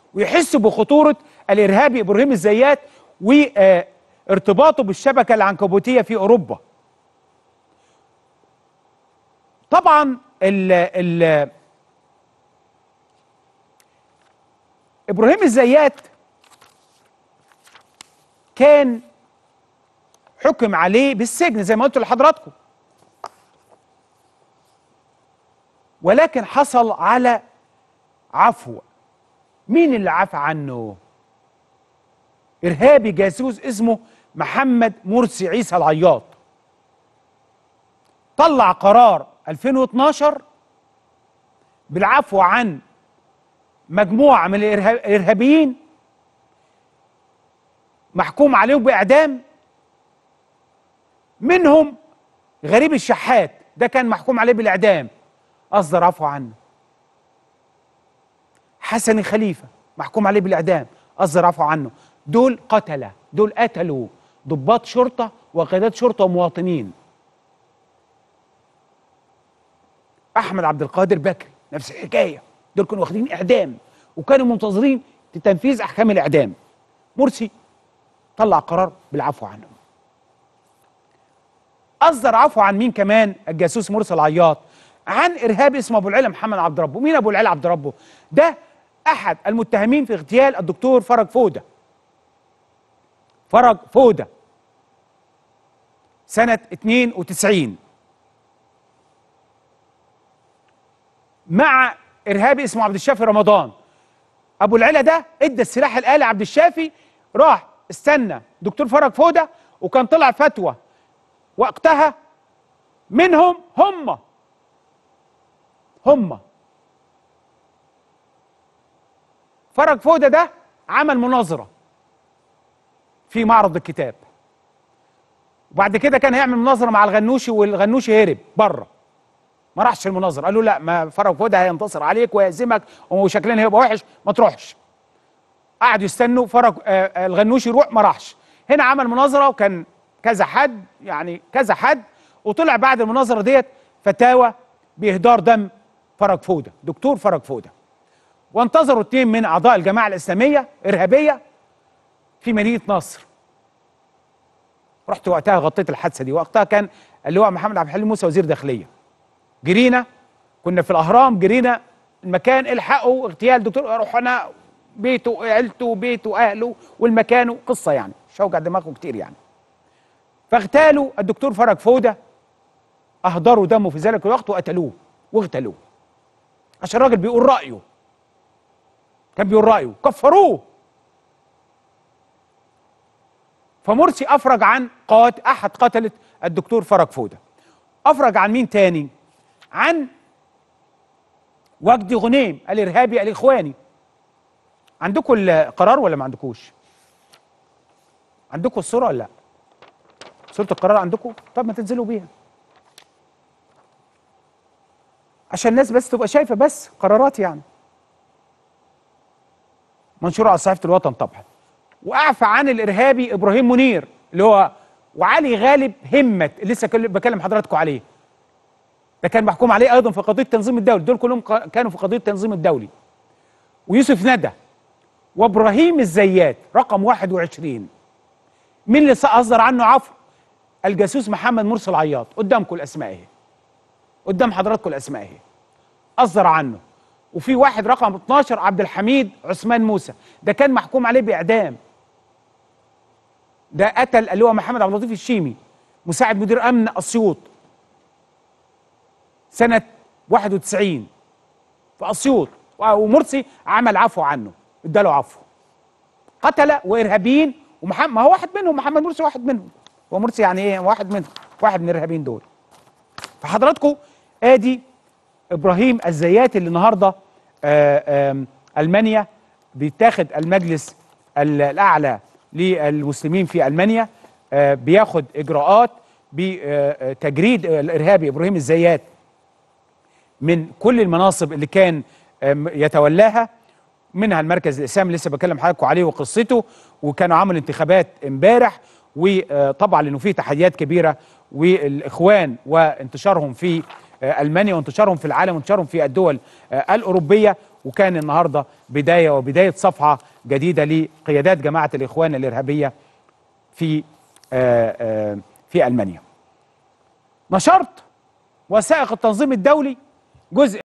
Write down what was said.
ويحسوا بخطوره الارهابي ابراهيم الزيات وارتباطه بالشبكه العنكبوتيه في اوروبا طبعا ال ال ابراهيم الزيات كان حكم عليه بالسجن زي ما قلت لحضراتكم ولكن حصل على عفو مين اللي عفى عنه ارهابي جاسوس اسمه محمد مرسي عيسى العياط طلع قرار 2012 بالعفو عن مجموعه من الارهابيين محكوم عليهم باعدام منهم غريب الشحات ده كان محكوم عليه بالاعدام اصدر عفو عنه حسن خليفه محكوم عليه بالاعدام اصدر عفو عنه دول قتله دول قتلوا ضباط شرطه وقيادات شرطه ومواطنين احمد عبد القادر بكري نفس الحكايه دول كانوا واخدين اعدام وكانوا منتظرين تنفيذ احكام الاعدام مرسي طلع قرار بالعفو عنهم اصدر عفو عن مين كمان الجاسوس مرسي العياط عن ارهابي اسمه ابو العلا محمد عبد ربه مين ابو العلا عبد ربه ده احد المتهمين في اغتيال الدكتور فرج فوده فرج فوده سنه 92 مع ارهابي اسمه عبد الشافي رمضان ابو العلا ده ادى السلاح الالي عبد الشافي راح استنى دكتور فرج فوده وكان طلع فتوى وقتها منهم هم هم فرج فوده ده عمل مناظره في معرض الكتاب وبعد كده كان هيعمل مناظره مع الغنوشي والغنوشي هرب بره ما راحش المناظره قال له لا ما فرج فوده هينتصر عليك ويهزمك وشكلنا هيبقى وحش ما تروحش قعدوا يستنوا فرج آه الغنوشي يروح ما راحش هنا عمل مناظره وكان كذا حد يعني كذا حد وطلع بعد المناظره ديت فتاوى باهدار دم فرج فوده دكتور فرج فوده وانتظروا اثنين من اعضاء الجماعه الاسلاميه ارهابيه في مدينه نصر رحت وقتها غطيت الحادثه دي وقتها كان اللواء محمد عبد الحليم موسى وزير داخليه جرينا كنا في الاهرام جرينا المكان الحقوا اغتيال دكتور رحنا بيته عيلته بيته اهله والمكان قصه يعني مش هوجع دماغه كتير يعني فاغتالوا الدكتور فرج فوده اهدروا دمه في ذلك الوقت وقتلوه واغتالوه عشان الراجل بيقول رايه كان بيقول رايه كفروه فمرسي افرج عن قات احد قتله الدكتور فرج فوده افرج عن مين تاني عن وجدي غنيم الارهابي الاخواني عندكم القرار ولا ما عندكوش عندكم الصوره ولا لا صوره القرار عندكم طب ما تنزلوا بيها عشان الناس بس تبقى شايفه بس قرارات يعني منشوره على صحيفه الوطن طبعا واعفى عن الارهابي ابراهيم منير اللي هو وعلي غالب همت اللي لسه بكلم حضراتكم عليه ده كان محكوم عليه ايضا في قضيه التنظيم الدولي دول كلهم كانوا في قضيه التنظيم الدولي ويوسف ندى وابراهيم الزيات رقم 21 مين اللي اصدر عنه عفو الجاسوس محمد مرسي العياط قدامكم الاسماء اهي قدام حضراتكم الاسماء اهي اصدر عنه وفي واحد رقم 12 عبد الحميد عثمان موسى ده كان محكوم عليه باعدام ده قتل اللي هو محمد عبد اللطيف الشيمي مساعد مدير امن اسيوط سنه 91 في اسيوط ومرسي عمل عفو عنه اداله عفو قتله وارهابيين ومحمد ما هو واحد منهم محمد مرسي واحد منهم هو مرسي يعني ايه واحد منهم واحد من الارهابيين دول فحضراتكم ادي ابراهيم الزيات اللي النهارده آآ آآ المانيا بيتاخد المجلس الاعلى للمسلمين في المانيا بياخد اجراءات بتجريد الارهابي ابراهيم الزيات من كل المناصب اللي كان يتولاها منها المركز الاسلامي لسه بكلم حضراتكم عليه وقصته وكانوا عملوا انتخابات امبارح وطبعا لانه في تحديات كبيره والاخوان وانتشارهم في المانيا وانتشارهم في العالم وانتشارهم في الدول الاوروبيه وكان النهارده بدايه وبدايه صفحه جديده لقيادات جماعه الاخوان الارهابيه في آه، آه، في المانيا. نشرت وثائق التنظيم الدولي جزء